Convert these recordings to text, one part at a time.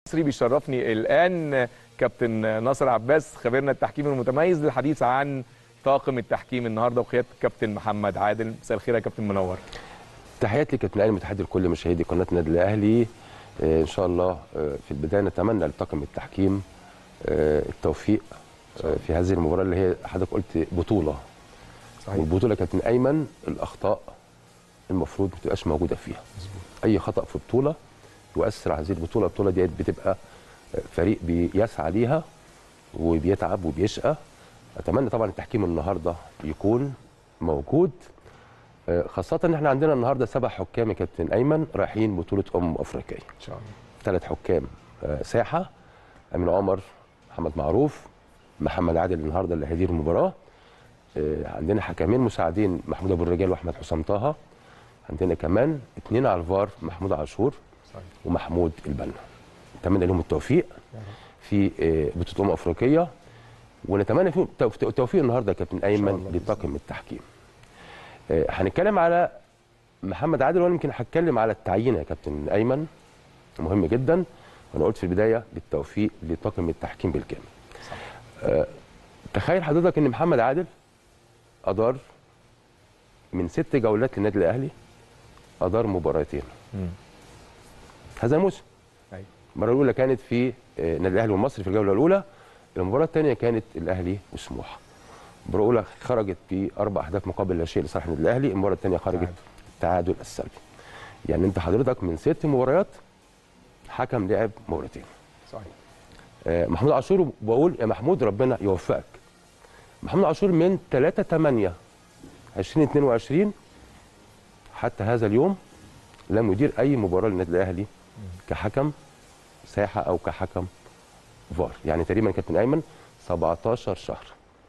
المصري بيشرفني الان كابتن ناصر عباس خبيرنا التحكيم المتميز للحديث عن طاقم التحكيم النهارده وقياده الكابتن محمد عادل مساء الخير يا كابتن منور تحياتي لكابتن علي متحدي لكل مشاهدي قناه النادي الاهلي آه، ان شاء الله آه، في البدايه نتمنى لطاقم التحكيم آه، التوفيق آه، في هذه المباراه اللي هي حضرتك قلت بطوله صحيح والبطوله كابتن ايمن الاخطاء المفروض ما تبقاش موجوده فيها اي خطا في بطوله يؤثر على هذه البطوله البطوله ديت بتبقى آه، فريق بيسعى ليها وبيتعب وبيشقى اتمنى طبعا التحكيم النهارده يكون موجود آه، خاصه ان احنا عندنا النهارده سبع حكام يا كابتن ايمن رايحين بطوله امم افريقيه ان شاء الله ثلاث حكام آه، ساحه امين عمر محمد معروف محمد عادل النهارده اللي هيدير المباراه آه، عندنا حكمين مساعدين محمود ابو الرجال واحمد حسام طه عندنا كمان اثنين على الفار محمود عاشور صحيح ومحمود البنا نتمنى لهم التوفيق يا رب. في آه، بطوله امم افريقيه ونتمنى فيهم التوف- التوفيق النهارده يا كابتن الله ايمن بإذن لطاقم التحكيم آه، هنتكلم على محمد عادل وانا يمكن هتكلم على التعيين يا كابتن ايمن مهم جدا وانا قلت في البدايه بالتوفيق لطاقم التحكيم بالكامل صح. آه، تخيل حضرتك ان محمد عادل ادار من ست جولات للنادي الاهلي ادار مباراتين مم. هذا الموسم أيوة. المره الاولى كانت في آه، النادي الاهلي والمصري في الجوله الاولى المباراه الثانيه كانت الاهلي وسموحه المباراه الاولى خرجت باربع اهداف مقابل لا شيء لصالح النادي الاهلي المباراه الثانيه خرجت تعادل. التعادل السلبي يعني انت حضرتك من ست مباريات حكم لعب مباراتين صحيح آه، محمود عاشور بقول يا محمود ربنا يوفقك محمود عاشور من 3 8 2022 حتى هذا اليوم لم يدير اي مباراه للنادي الاهلي كحكم ساحه او كحكم فار يعني تقريبا كابتن ايمن 17 شهر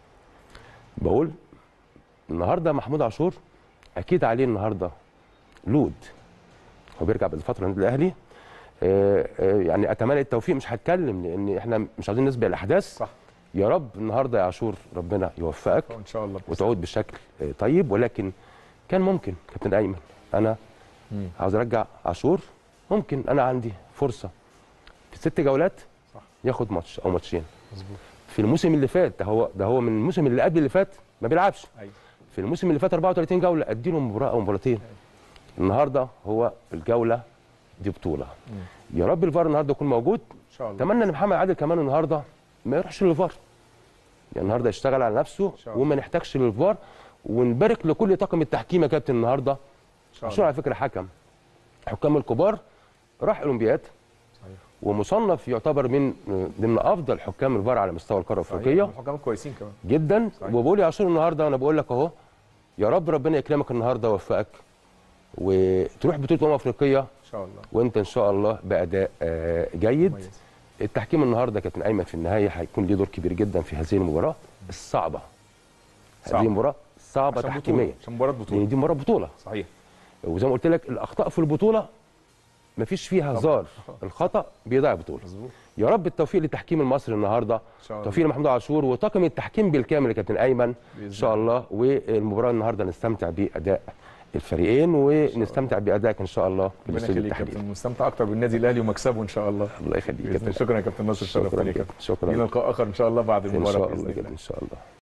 بقول النهارده محمود عاشور اكيد عليه النهارده لود هو بيرجع بعد فتره النادي الاهلي آه، آه، يعني اتمنى التوفيق مش هتكلم لان احنا مش عايزين نسبق الاحداث صح يا رب النهارده يا عاشور ربنا يوفقك ان شاء الله وتعود بشكل آه، طيب ولكن كان ممكن كابتن ايمن انا مم. عاوز ارجع عاشور ممكن انا عندي فرصه في ست جولات صح. ياخد ماتش او ماتشين مظبوط في الموسم اللي فات ده هو ده هو من الموسم اللي قبل اللي فات ما بيلعبش ايوه في الموسم اللي فات 34 جوله اديله مباراه او مباراتين النهارده هو الجوله دي بطوله مم. يا رب الفار النهارده يكون موجود ان شاء الله اتمنى ان محمد عادل كمان النهارده ما يروحش للفار يعني النهارده يشتغل على نفسه شاء الله. وما نحتاجش للفار ونبارك لكل طاقم التحكيم يا كابتن النهارده ان شاء عاشور الله على فكره حكم حكام الكبار راح اولمبياد صحيح ومصنف يعتبر من ضمن افضل حكام الفار على مستوى القاره الافريقيه الحكام كويسين كمان جدا صحيح. وبقول يا عاشور النهارده انا بقول لك اهو يا رب ربنا يكرمك النهارده ويوفقك وتروح بطوله امم افريقيه ان شاء الله وانت ان شاء الله باداء آه، جيد مميز. التحكيم النهارده كابتن ايمن في النهايه هيكون ليه دور كبير جدا في هذه المباراه الصعبه صعبة. هذه مباراه صعبه عشان تحكيميا بطولة عشان مباراه بطوله لان دي مباراه بطوله صحيح وزي ما قلت لك الاخطاء في البطوله مفيش فيها هزار الخطا بيضيع البطوله مظبوط يا رب التوفيق للتحكيم المصري النهارده ان شاء الله توفيق لمحمود عاشور وطاقم التحكيم بالكامل يا كابتن ايمن ان شاء الله والمباراه النهارده نستمتع باداء الفريقين ونستمتع بادائك ان شاء الله في ربنا الاستوديو يخليك يا التحليلي كابتن مستمتع اكتر بالنادي الاهلي ومكسبه ان شاء الله الله يخليك يا بإذن الله. كابتن شكرا يا كابتن ناصر شكرا شرفتني يا جدا كابتن شكرا لينا لقاء اخر ان شاء الله بعد ان المباراه شاء باذن الله الله كده ان شاء الله